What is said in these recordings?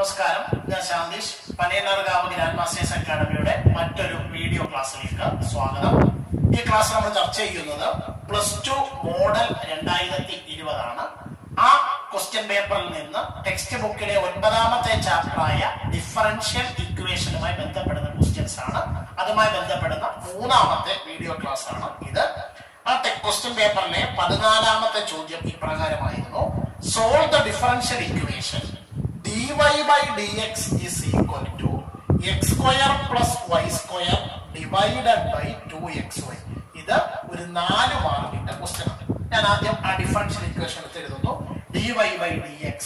നമസ്കാരം ഞാൻ ശാന്തീഷ് പനയനാർകാവ് grand masters അക്കാഡമിയുടെ മറ്റൊരു വീഡിയോ ക്ലാസ്സിലേക്ക് സ്വാഗതം ഈ ക്ലാസ് നമ്മൾ ചർച്ച ചെയ്യുന്നത് പ്ലസ് ടു മോഡൽ രണ്ടായിരത്തി ഇരുപതാണ് ആ ക്വസ്റ്റ്യൻ പേപ്പറിൽ നിന്ന് ടെക്സ്റ്റ് ബുക്കിലെ ഒൻപതാമത്തെ ചാപ്റ്ററായ ഡിഫറൻഷ്യൽ ഇക്വേഷനുമായി ബന്ധപ്പെടുന്ന ക്വസ്റ്റ്യൻസ് ആണ് അതുമായി ബന്ധപ്പെടുന്ന മൂന്നാമത്തെ വീഡിയോ ക്ലാസ് ആണ് ഇത് ആ ക്വസ്റ്റ്യൻ പേപ്പറിലെ പതിനാലാമത്തെ ചോദ്യം ഇപ്രകാരമായിരുന്നു solve the differential equation dy by dx is equal to x square plus y square divided by 2xy ഇത് ഒരു നാല് മാർക്കിന്റെ ക്വസ്റ്റ്യൻ ആണ് ഞാൻ ആദ്യം ആ ഡിഫറൻഷ്യൽ ഇക്വേഷൻ എടുത്ത് എഴുതുന്നു dy by dx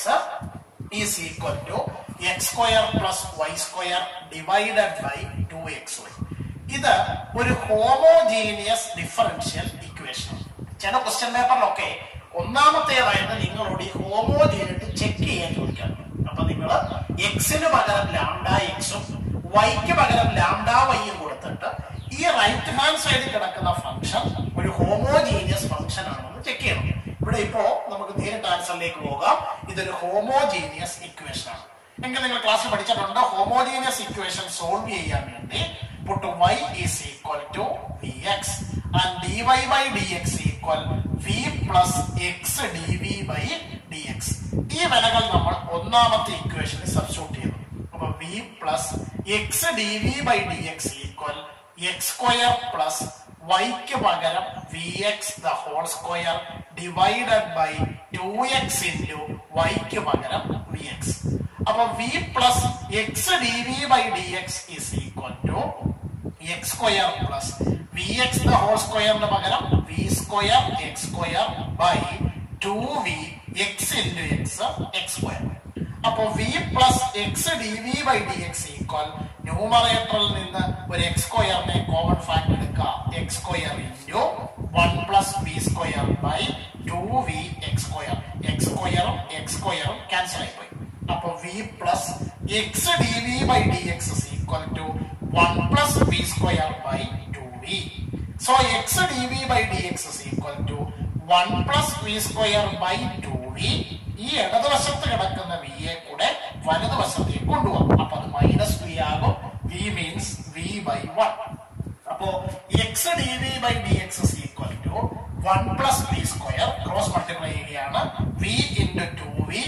is equal to x square plus y square divided by 2xy ഇത് ഒരു ഹോമോജീനിയസ് ഡിഫറൻഷ്യൽ ഇക്വേഷൻ ചില ക്വസ്റ്റ്യൻ പേപ്പറിലൊക്കെ ഒന്നാമത്തേതായത് നിങ്ങളോട് ഈ ഹോമോജീനിറ്റി ചെക്ക് ചെയ്യാൻ ചോദിക്കാറുണ്ട് അപ്പൊ നിങ്ങൾ എക്സിന് പകരം ലാംഡ എക്സും വൈക്ക് പകരം ലാംഡ വൈയും കൊടുത്തിട്ട് ഈ റൈറ്റ് ഹാൻഡ് സൈഡിൽ കിടക്കുന്ന ഫംഗ്ഷൻ ഒരു ഹോമോജീനിയസ് ഫംഗ്ഷൻ ആണെന്ന് ചെക്ക് ചെയ്യണം ഇവിടെ ഇപ്പോ നമുക്ക് നേരിട്ട് ആൻസറിലേക്ക് പോകാം ഇതൊരു ഹോമോജീനിയസ് ഇക്വേഷൻ ആണ് എങ്കിൽ നിങ്ങൾ ക്ലാസ് പഠിച്ചിട്ടുണ്ട് ഹോമോജീനിയസ് ഇക്വേഷൻ സോൾവ് ചെയ്യാൻ വേണ്ടി put y is equal to vx and dy by dx equal v plus x dv by dx ഈ വിലകൾ നമ്മൾ ഒന്നാമത്തെ ഇക്വേഷനിൽ സബ്സ്റ്റിറ്റ്യൂട്ട് ചെയ്യുന്നു അപ്പൊ v plus x d v by d x equal x square plus വൈക്ക് പകരം v x the whole square divided by two x into വൈക്ക് പകരം വി എക്സ് അപ്പൊ v plus x d v by d x is equal to x square plus v x the whole സ്ക്വയറിന് പകരം v square x square by two v x into x x square അപ്പൊ v plus x d v by d x equal ന്യൂമറേറ്ററിൽ നിന്ന് ഒരു x സ്ക്വയറിനെ common fact എടുക്കുക x square into one plus v square by two v x square x സ്ക്വയറും x സ്ക്വയറും cancel ആയിപ്പോയി അപ്പൊ v plus x d v by d x equal to one plus v square by two v so x d v by d x equal to one plus v square by two v ഈ ഇടതുവശത്ത് കിടക്കുന്ന V യെ കൂടെ വലതുവശത്തേക്ക് കൊണ്ടുപോകും അപ്പൊ അത് minus v ആകും v means v by one അപ്പോ x d v by d x equal to one plus v square cross multiply ചെയ്യുകയാണ് v into two v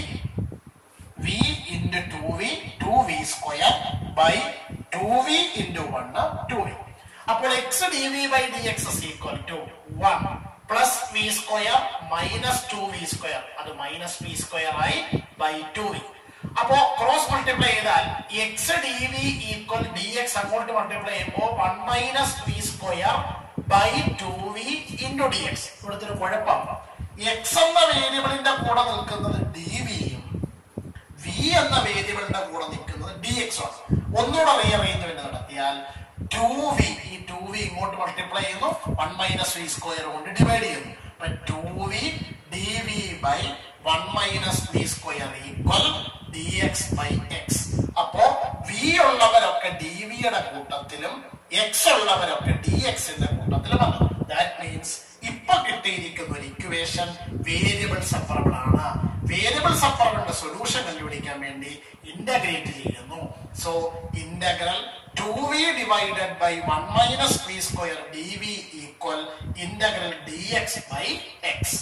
v into two v two v square by two v into one two v അപ്പോൾ x d v by d x equal to one plus v square minus two v square അത് minus v square ആയി by two V അപ്പോ cross multiply ചെയ്താൽ x d v equal d x അങ്ങോട്ട് multiply ചെയ്യുമ്പോൾ one minus v square by two v into d x ഇവിടുത്തെ ഒരു കുഴപ്പം X എന്ന വേരിയബിളിന്റെ കൂടെ നിൽക്കുന്നത് ഡി വിയും വി എന്ന വേരിയബിളിന്റെ കൂടെ നിൽക്കുന്നത് ഡി എക്സ് ആണ് ഒന്നുകൂടെ റീഅറേഞ്ച്മെന്റ് നടത്തിയാൽ ടു വി ഈ ടു വി ഇങ്ങോട്ട് മൾട്ടിപ്ലൈ ചെയ്യുന്നു വൺ മൈനസ് വി സ്ക്വയർ കൊണ്ട് ഡിവൈഡ് ചെയ്യുന്നു അപ്പൊ two v d v by one minus v square equal d x by x അപ്പോ വി ഉള്ളവരൊക്കെ ഡി വിയുടെ കൂട്ടത്തിലും എക്സ് ഉള്ളവരൊക്കെ ഡി എക്സിന്റെ കൂട്ടത്തിലും വന്നു ദാറ്റ് മീൻസ് ഇപ്പൊ കിട്ടിയിരിക്കുന്ന ഒരു ഇക്വേഷൻ വേരിയബിൾ സെപ്പറബിൾ ആണ് വേരിയബിൾ സെപ്പറബിളിന്റെ സൊല്യൂഷൻ കണ്ടുപിടിക്കാൻ വേണ്ടി ഇന്റഗ്രേറ്റ് ചെയ്യുന്നു so integral two v divided by one minus v square d v equal integral d x by x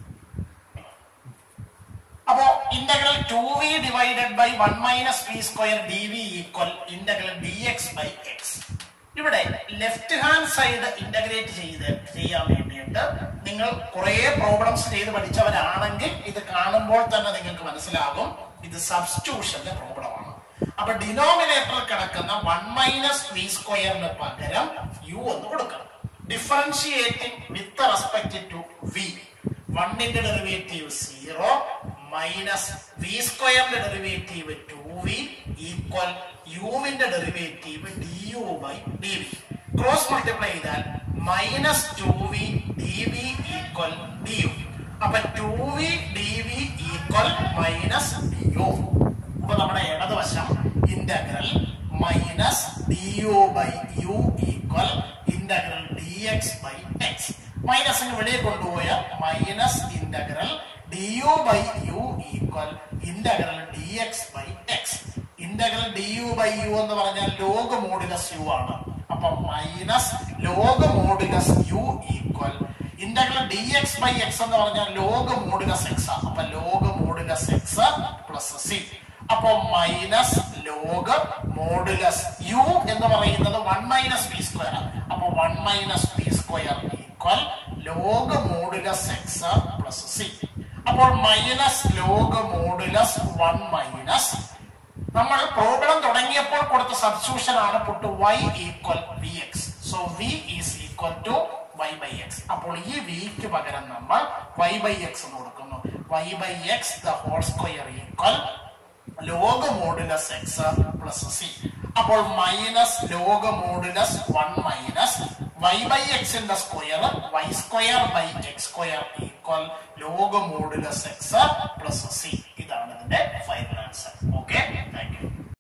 അപ്പോ integral two v divided by one minus v square d v equal integral d x by x ഇവിടെ left hand side integrate ചെയ്ത് ചെയ്യാൻ വേണ്ടിയിട്ട് നിങ്ങൾ കുറെ problems ചെയ്ത് പഠിച്ചവരാണെങ്കിൽ ഇത് കാണുമ്പോൾ തന്നെ നിങ്ങൾക്ക് മനസ്സിലാകും ഇത് സബ്സ്റ്റിറ്റ്യൂഷന്റെ പ്രോബ്ലമാണ് അപ്പൊ ഡിനോമിനേറ്ററിൽ കിടക്കുന്ന വൺ മൈനസ് വി സ്ക്വയറിന് പകരം യു എന്ന് കൊടുക്കണം differentiating with respect to v വണ്ണിന്റെ ഡെറിവേറ്റീവ് സീറോ മൈനസ് വി സ്ക്വയറിന്റെ ഡെറിവേറ്റീവ് ടു വി ഈക്വൽ യുവിന്റെ derivative d u by d v cross multiply ചെയ്താൽ minus two v d v equal d u അപ്പൊ two v d v equal minus d u അപ്പൊ നമ്മുടെ ഇടതുവശം integral minus d u by u equal integral d x by x മൈനസിന് വെളിയെ കൊണ്ടുപോയ minus integral d u by u equal integral d x by x integral d u by u എന്ന് പറഞ്ഞാൽ log modulus u ആണ് അപ്പൊ minus log modulus u equal integral d x by x എന്ന് പറഞ്ഞാൽ log modulus x അപ്പൊ log modulus x plus c അപ്പൊ minus log modulus u എന്ന് പറയുന്നത് വൺ മൈനസ് പി സ്ക്വയർ അപ്പൊ one minus p square equal log modulus x plus c അപ്പോൾ minus log modulus one minus നമ്മൾ problem തുടങ്ങിയപ്പോൾ കൊടുത്ത substitution ആണ് put y equal v x so v is equal to y by x അപ്പോൾ ഈ വിക്ക് പകരം നമ്മൾ y ബൈ എക്സ് എന്ന് കൊടുക്കുന്നു y by x the whole square equal log modulus x plus c അപ്പോൾ minus log modulus one minus y by എക്സിന്റെ square y square by x square equal log modulus x plus C